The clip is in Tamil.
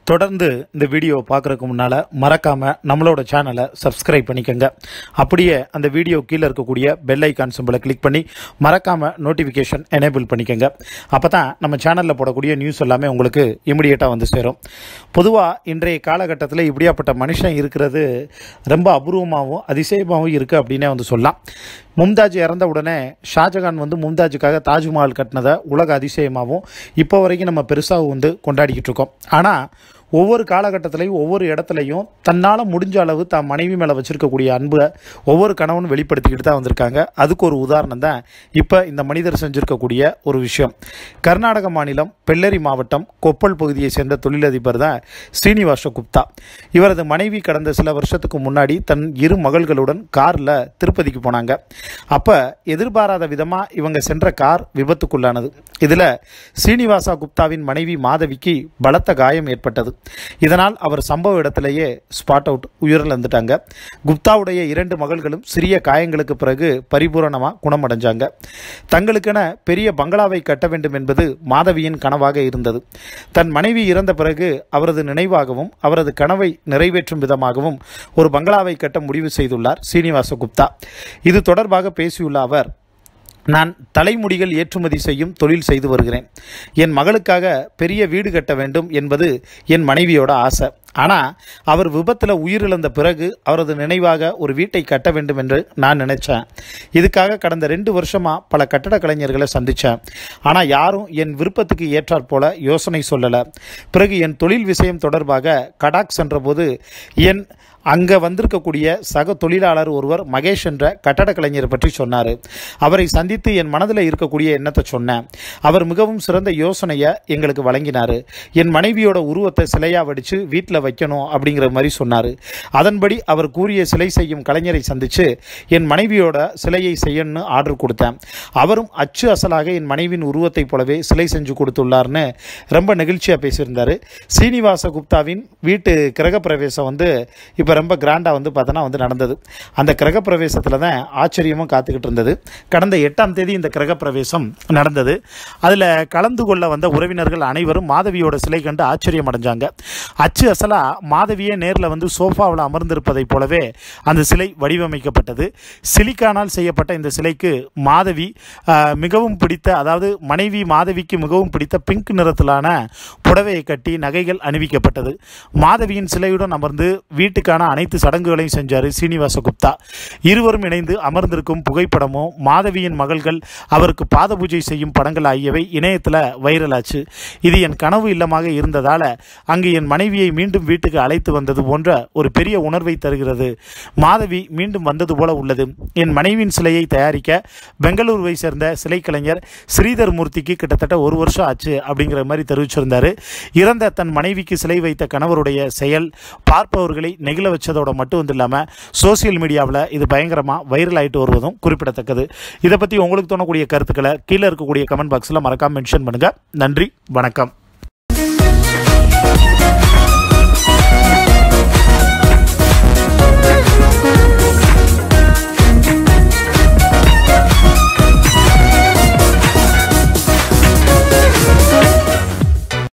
தொடர்ந்து இந்த வீடியோ பார்க்குறதுக்கு முன்னால் மறக்காமல் நம்மளோட சேனலை சப்ஸ்கிரைப் பண்ணிக்கோங்க அப்படியே அந்த வீடியோ கீழே இருக்கக்கூடிய பெல் ஐக்கான் சிம்பிளை கிளிக் பண்ணி மறக்காமல் நோட்டிஃபிகேஷன் எனேபிள் பண்ணிக்கோங்க அப்போ தான் நம்ம சேனலில் போடக்கூடிய நியூஸ் எல்லாமே உங்களுக்கு இமிடியேட்டாக வந்து சேரும் பொதுவாக இன்றைய காலகட்டத்தில் இப்படியாப்பட்ட மனுஷன் இருக்கிறது ரொம்ப அபூர்வமாகவும் அதிசயமாகவும் இருக்குது அப்படின்னே வந்து சொல்லலாம் மும்தாஜ் இறந்த உடனே ஷாஜகான் வந்து மும்தாஜுக்காக தாஜ்மஹால் கட்டினதை உலக அதிசயமாகவும் இப்போ வரைக்கும் நம்ம பெருசாக வந்து கொண்டாடிக்கிட்டு இருக்கோம் ஆனால் ஒவ்வொரு காலகட்டத்திலையும் ஒவ்வொரு இடத்துலையும் தன்னால் முடிஞ்ச அளவு தான் மனைவி மேலே வச்சிருக்கக்கூடிய அன்பை ஒவ்வொரு கணவனும் வெளிப்படுத்திக்கிட்டு தான் வந்திருக்காங்க அதுக்கு ஒரு உதாரணம் தான் இப்போ இந்த மனிதர் செஞ்சிருக்கக்கூடிய ஒரு விஷயம் கர்நாடக மாநிலம் பெல்லரி மாவட்டம் கொப்பல் பகுதியை சேர்ந்த தொழிலதிபர் தான் ஸ்ரீனிவாச குப்தா இவரது மனைவி கடந்த சில வருஷத்துக்கு முன்னாடி தன் இரு மகள்களுடன் காரில் திருப்பதிக்கு போனாங்க அப்போ எதிர்பாராத விதமாக இவங்க சென்ற கார் விபத்துக்குள்ளானது இதில் ஸ்ரீனிவாசா குப்தாவின் மனைவி மாதவிக்கு பலத்த காயம் ஏற்பட்டது இதனால் அவர் சம்பவ இடத்திலேயே ஸ்பாட் அவுட் உயிரிழந்துட்டாங்க குப்தாவுடைய இரண்டு மகள்களும் சிறிய காயங்களுக்கு பிறகு பரிபூரணமாக குணமடைஞ்சாங்க தங்களுக்கென பெரிய பங்களாவை கட்ட வேண்டும் என்பது மாதவியின் கனவாக இருந்தது தன் மனைவி இறந்த பிறகு அவரது நினைவாகவும் அவரது கனவை நிறைவேற்றும் விதமாகவும் ஒரு பங்களாவை கட்ட முடிவு செய்துள்ளார் சீனிவாச குப்தா இது தொடர்பாக பேசியுள்ள அவர் நான் தலைமுடிகள் ஏற்றுமதி செய்யும் தொழில் செய்து வருகிறேன் என் மகளுக்காக பெரிய வீடு கட்ட வேண்டும் என்பது என் மனைவியோட ஆசை ஆனால் அவர் விபத்தில் உயிரிழந்த பிறகு அவரது நினைவாக ஒரு வீட்டை கட்ட வேண்டும் என்று நான் நினைச்சேன் இதுக்காக கடந்த ரெண்டு வருஷமாக பல கட்டட கலைஞர்களை சந்தித்தேன் ஆனால் யாரும் என் விருப்பத்துக்கு ஏற்றாற் போல யோசனை சொல்லலை பிறகு என் தொழில் விஷயம் தொடர்பாக கடாக் சென்றபோது என் அங்கே வந்திருக்கக்கூடிய சக தொழிலாளர் ஒருவர் மகேஷ் என்ற கட்டட கலைஞரை பற்றி சொன்னார் அவரை சந்தித்து என் மனதில் இருக்கக்கூடிய எண்ணத்தை சொன்னேன் அவர் மிகவும் சிறந்த யோசனையை எங்களுக்கு வழங்கினார் என் மனைவியோட உருவத்தை சிலையாக வடித்து வீட்டில் வைக்கணும் அப்படிங்கிற மாதிரி சொன்னார் அதன்படி அவர் கூறிய சிலை செய்யும் கலைஞரை சந்தித்து என் மனைவியோட சிலையை செய்யணும்னு ஆர்டர் கொடுத்தேன் அவரும் அச்சு அசலாக என் மனைவியின் உருவத்தைப் போலவே சிலை செஞ்சு கொடுத்துள்ளார்னு ரொம்ப நெகிழ்ச்சியாக பேசியிருந்தார் சீனிவாச குப்தாவின் வீட்டு கிரகப்பிரவேசம் வந்து இப்போ ரொம்ப கிராண்டாக வந்து பார்த்தோன்னா வந்து நடந்தது அந்த கிரகப்பிரவேசத்தில் தான் ஆச்சரியமும் காத்துக்கிட்டு இருந்தது கடந்த எட்டாம் தேதி இந்த கிரகப்பிரவேசம் நடந்தது அதில் கலந்து கொள்ள வந்த உறவினர்கள் அனைவரும் மாதவியோட சிலை கண்டு ஆச்சரியம் அடைஞ்சாங்க அச்சு அசலாக மாதவியே நேரில் வந்து சோஃபாவில் அமர்ந்திருப்பதைப் போலவே அந்த சிலை வடிவமைக்கப்பட்டது சிலிக்கானால் செய்யப்பட்ட இந்த சிலைக்கு மாதவி ஆஹ், மிகவும் பிடித்த அதாவது மனைவி மாதவிக்கு மிகவும் பிடித்த பிங்க் நிறத்திலான புடவையை கட்டி நகைகள் அணிவிக்கப்பட்டது மாதவியின் சிலையுடன் அமர்ந்து வீட்டுக்கான அனைத்து சடங்குகளையும் செஞ்சார் சீனிவாச குப்தா இருவரும் இணைந்து அமர்ந்திருக்கும் புகைப்படமும் மாதவியின் மகள்கள் அவருக்கு பாத பூஜை செய்யும் படங்கள் ஆகியவை இணையத்தில் வைரலாச்சு இது என் கனவு இல்லமாக இருந்ததால் அங்கு என் மனைவியை மீண்டும் வீட்டுக்கு அழைத்து வந்தது போன்ற ஒரு பெரிய உணர்வை தருகிறது மாதவி மீண்டும் வந்தது போல உள்ளது என் மனைவியின் சிலையை தயாரிக்க பெங்களூருவை சேர்ந்த சிலை கலைஞர் ஸ்ரீதர் மூர்த்திக்கு கிட்டத்தட்ட ஒரு வருஷம் ஆச்சு அப்படிங்கிற மாதிரி தெரிவிச்சிருந்தாரு இறந்த தன் மனைவிக்கு சிலை வைத்த கணவருடைய செயல் பார்ப்பவர்களை நெகிழ வச்சதோட மட்டும் வந்து இல்லாமல் சோசியல் மீடியாவில் இது பயங்கரமாக வைரல் ஆகிட்டு வருவதும் குறிப்பிடத்தக்கது இதை பற்றி உங்களுக்கு தோணக்கூடிய கருத்துக்களை கீழே இருக்கக்கூடிய கமெண்ட் பாக்ஸில் மறக்காம மென்ஷன் பண்ணுங்கள் நன்றி வணக்கம்